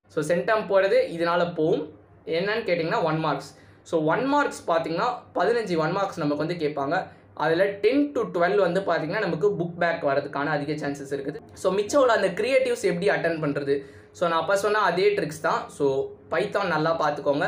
so centum போகிறது இதனால் போகும் என்னன்னு கேட்டிங்கன்னா one marks so one marks பார்த்தீங்கன்னா பதினஞ்சு ஒன் மார்க்ஸ் நமக்கு வந்து கேட்பாங்க அதில் டென் டு டுவெல் வந்து பார்த்தீங்கன்னா நமக்கு புக் பேக் வரதுக்கான அதிக சான்சஸ் இருக்குது ஸோ மிச்சம் உள்ள அந்த க்ரியேட்டிவ்ஸ் எப்படி அட்டன் பண்ணுறது ஸோ நான் அப்போ சொன்ன அதே ட்ரிக்ஸ் தான் ஸோ பைத்தான் நல்லா பார்த்துக்கோங்க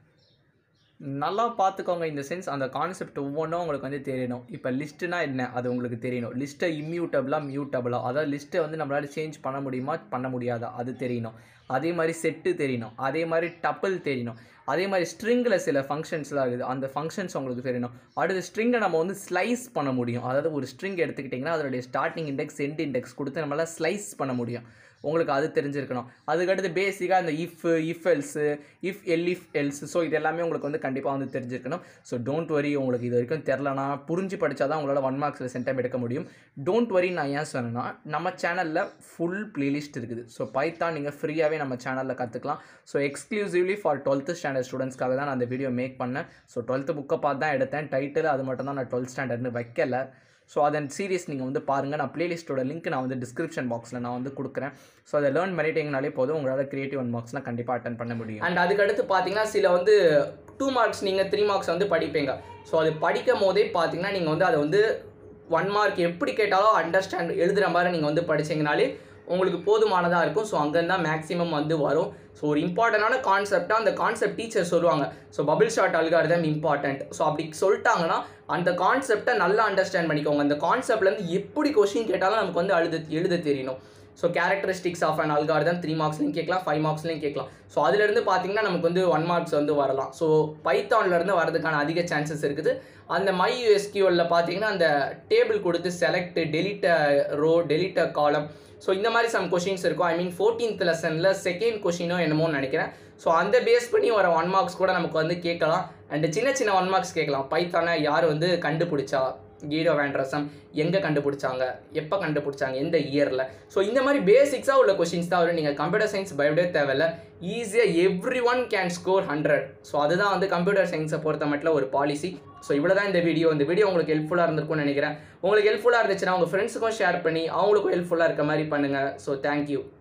நல்லா பார்த்துக்கோங்க இந்த சென்ஸ் அந்த கான்செப்ட் ஒவ்வொன்றும் உங்களுக்கு வந்து தெரியணும் இப்போ லிஸ்ட்டுனா என்ன அது உங்களுக்கு தெரியணும் லிஸ்ட்டை இம்யூட்டபிளாக மியூட்டபிளாக அதாவது லிஸ்ட்டை வந்து நம்மளால் சேஞ்ச் பண்ண முடியுமா பண்ண முடியாதா அது தெரியணும் அதே மாதிரி செட்டு தெரியணும் அதே மாதிரி டப்பிள் தெரியணும் அதே மாதிரி ஸ்ட்ரிங்கில் சில ஃபங்க்ஷன்ஸ்லாம் இருக்குது அந்த ஃபங்க்ஷன்ஸ் உங்களுக்கு தெரியணும் அடுத்து ஸ்ட்ரிங்கை நம்ம வந்து ஸ்லைஸ் பண்ண முடியும் அதாவது ஒரு ஸ்ட்ரிங் எடுத்துக்கிட்டிங்கன்னா அதனுடைய ஸ்டார்டிங் இண்டெக்ஸ் எண்ட் இண்டெக்ஸ் கொடுத்து நம்மளால் ஸ்லைஸ் பண்ண முடியும் உங்களுக்கு அது தெரிஞ்சிருக்கணும் அதுக்கடுத்து பேசிக்காக அந்த if if else if el if else so இது எல்லாமே உங்களுக்கு வந்து கண்டிப்பாக வந்து தெரிஞ்சிருக்கணும் ஸோ டோன்ட் வரி உங்களுக்கு இது வரைக்கும் தெரிலனா புரிஞ்சு படித்தா தான் உங்களால் ஒன் மார்க்ஸில் சென்டம் எடுக்க முடியும் டோன்ட் வரி நான் ஏன் சொன்னேன்னா நம்ம சேனலில் ஃபுல் பிளேலிஸ்ட் இருக்குது ஸோ பைத்தான் நீங்கள் ஃப்ரீயாகவே நம்ம சேனலில் கற்றுக்கலாம் so exclusively for twelfth standard ஸ்டூடெண்ட்ஸ்க்காக தான் நான் அந்த வீடியோ மேக் பண்ணேன் ஸோ டுவெல்த்து புக்கை பார்த்து தான் எடுத்தேன் டைட்டில் அது மட்டும் தான் நான் டுவெல்த் ஸ்டாண்டர்ட்னு வைக்கல ஸோ அதன் சீரியஸ் நீங்கள் வந்து பாருங்கள் நான் பிளேலிஸ்ட்டோட லிங்க் நான் வந்து டிஸ்கிரிப்ஷன் பாக்ஸில் நான் வந்து கொடுக்குறேன் ஸோ அதை லேர்ன் பண்ணிட்டீங்கனாலே போதும் உங்களால் கிரியேட்டிவ் ஒன் மார்க்ஸ்லாம் கண்டிப்பாக அட்டன் பண்ண முடியும் அண்ட் அதுக்கடுத்து பார்த்தீங்கன்னா சில வந்து டூ மார்க்ஸ் நீங்கள் த்ரீ மார்க்ஸ் வந்து படிப்பீங்க ஸோ அது படிக்கும் போதே பார்த்தீங்கன்னா நீங்கள் வந்து அதை வந்து ஒன் மார்க் எப்படி கேட்டாலும் அண்டர்ஸ்டாண்ட் எழுதுகிற மாதிரி நீங்கள் வந்து படிச்சீங்கனாலே உங்களுக்கு போதுமானதாக இருக்கும் ஸோ அங்கேருந்து தான் மேக்ஸிமம் வந்து வரும் ஸோ ஒரு இம்பார்ட்டண்டான கான்செப்டாக அந்த கான்செப்ட் டீச்சர் சொல்லுவாங்க so bubble sort algorithm important so அப்படி சொல்லிட்டாங்கன்னா அந்த கான்செப்டை நல்லா அண்டர்ஸ்டாண்ட் பண்ணிக்கோங்க அந்த கான்செப்ட்லேருந்து எப்படி கொஷின் கேட்டாலும் நமக்கு வந்து அழுது எழுத தெரியணும் so characteristics of an algorithm three மார்க்ஸ்லையும் கேட்கலாம் ஃபைவ் மார்க்ஸ்லையும் கேட்கலாம் ஸோ அதுலேருந்து பார்த்தீங்கன்னா நமக்கு வந்து ஒன் மார்க்ஸ் வந்து வரலாம் ஸோ பைத்தான்லேருந்து வரதுக்கான அதிக சான்சஸ் இருக்குது அந்த மை யூஎஸ்கியூவில் பார்த்தீங்கன்னா அந்த டேபிள் கொடுத்து செலக்ட் டெலிட்ட ரோ டெலிட்ட காலம் ஸோ இந்த மாதிரி சம் கொஷின்ஸ் இருக்கும் ஐ மீன் ஃபோர்டீன்த் லெசனில் செகண்ட் கொஷினோ என்னமோன்னு நினைக்கிறேன் ஸோ அந்த பேஸ் பண்ணி வர ஒன் மார்க்ஸ் கூட நமக்கு வந்து கேட்கலாம் அண்ட் சின்ன சின்ன ஒன் மார்க்ஸ் கேட்கலாம் பைத்தானை யார் வந்து கண்டுபிடிச்சா கீடோ வேண்ட்ரசம் எங்கே கண்டுபிடிச்சாங்க எப்போ கண்டுபிடிச்சாங்க எந்த இயரில் ஸோ இந்த மாதிரி பேசிக்ஸாக உள்ள கொஷின்ஸ் தான் வரும் நீங்கள் கம்ப்யூட்டர் சயின்ஸ் பயப்படவே தேவையில்ல ஈஸியாக every one can score hundred so அதுதான் வந்து கம்ப்யூட்டர் சயின்ஸை பொறுத்த மட்டும் ஒரு பாலிசி ஸோ இவ்வளோ தான் இந்த வீடியோ இந்த வீடியோ உங்களுக்கு ஹெல்ப்ஃபுல்லாக இருந்திருக்கும்னு நினைக்கிறேன் உங்களுக்கு ஹெல்ப்ஃபுல்லாக இருந்துச்சுன்னா உங்கள் ஃப்ரெண்ட்ஸுக்கும் ஷேர் பண்ணி அவங்களுக்கும் ஹெல்ப்ஃபுல்லாக இருக்க மாதிரி பண்ணுங்கள் ஸோ தேங்க்யூ